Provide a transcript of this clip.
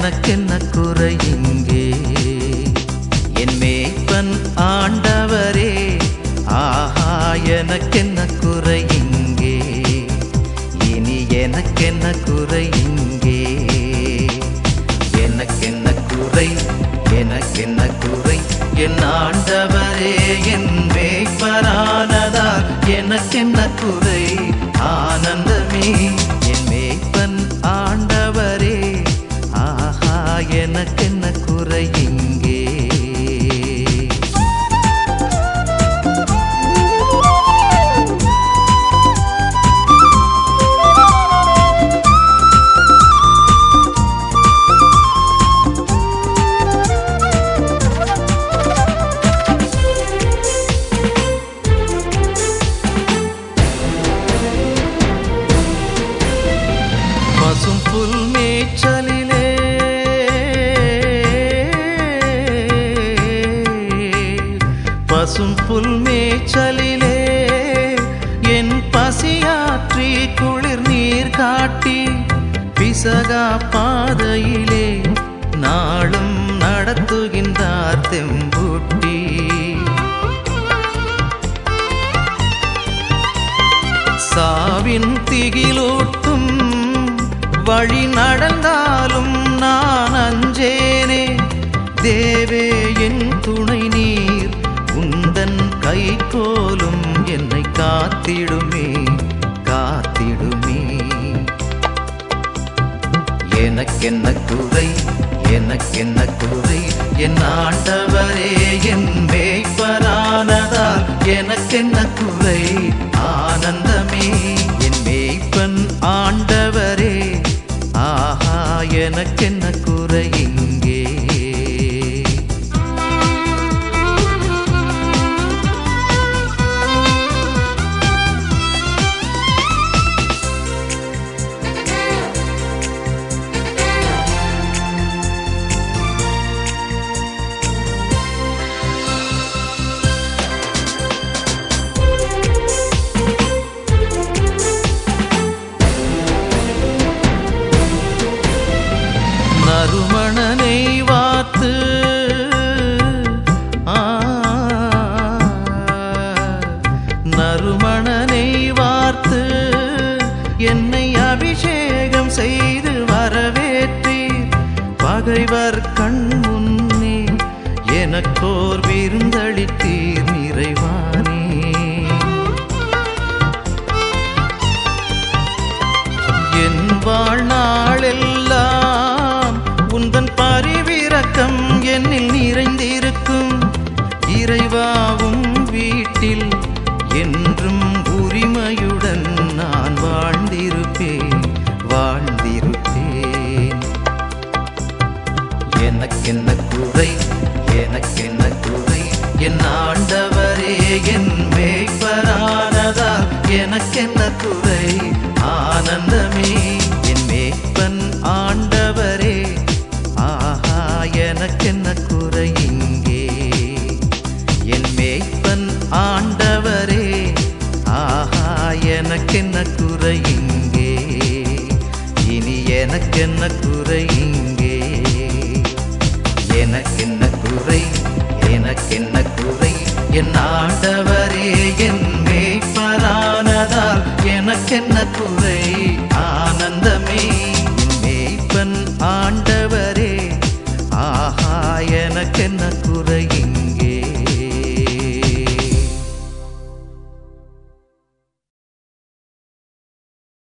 எனக்கென்ன குறை இங்கே என் மேய்ப்பன் ஆண்டவரே ஆஹா எனக்கென்ன குறை இங்கே இனி எனக்கென்ன குறை இங்கே எனக்கென்ன குறை எனக்கென்ன குறை என் ஆண்டவரே என் மேய்ப்பரானதால் எனக்கென்ன குறை ஆனந்தமே என் மேய்ப்பன் ஆண்டவரே ஆஹா எனக்கென்ன குறை இங்கே பசும் புல் மேய்ச்சலிலே பசும் புல் மேய்ச்சலிலே என் பசியாற்றி குளிர் நீர் காட்டி பிசகா பாதையிலே நாளும் நடத்துகின்றார் தெம்பூட்டி சாவின் திகிலூட்டும் வழி நடந்தாலும் நான் அஞ்சேனே தேவே என் துணை நீர் உந்தன் கை கோலும் என்னை காத்திடுமே காத்திடுமே எனக்கென்ன குறை எனக்கென்ன குறை என் ஆண்டவரே என் மேய்ப்பரானதால் எனக்கென்ன குறை ஆனந்தமே என் மேய்ப்பன் ஆண்டவரே ஆஹா எனக்கென்ன குறை இங்கே நறுமணனை வாத்து ஆ, நறுமணனை வார்த்து என்னை அபிஷேகம் செய்து வரவேற்றி பகைவர் கண் முன்னே எனக்கோர் விருந்தளித்தீர் நிறைவானே என் வாழ்நாளெல்லாம் உந்தன் பரிவிரக்கம் என்னில் நிறைந்திருக்கும் இறைவாவும் வீட்டில் என்றும் உரிமையுடன் நான் வாழ்ந்திருப்பேன் வாழ்ந்திருப்பேன் எனக்கென்ன குறை எனக்கென்ன குறை என் ஆண்டவரே என் மேய்ப்பரானதா எனக்கென்ன குறை ஆனந்தமே என் மேய்ப்பன் ஆண்டவரே ஆஹா எனக்கென்ன குறை இங்கே என் மேய்ப்பன் ஆண்டவரே ஆஹா எனக்கென்ன குறை இங்கே இனி எனக்கென்ன குறை இங்கே எனக்கென்ன குறை எனக்கென்ன குறை என் ஆண்டவரே என் மேய்ப்பரானதால் எனக்கென்ன குறை ஆனந்தமே என் மேய்ப்பன் ஆண்டவரே ஆஹா எனக்கென்ன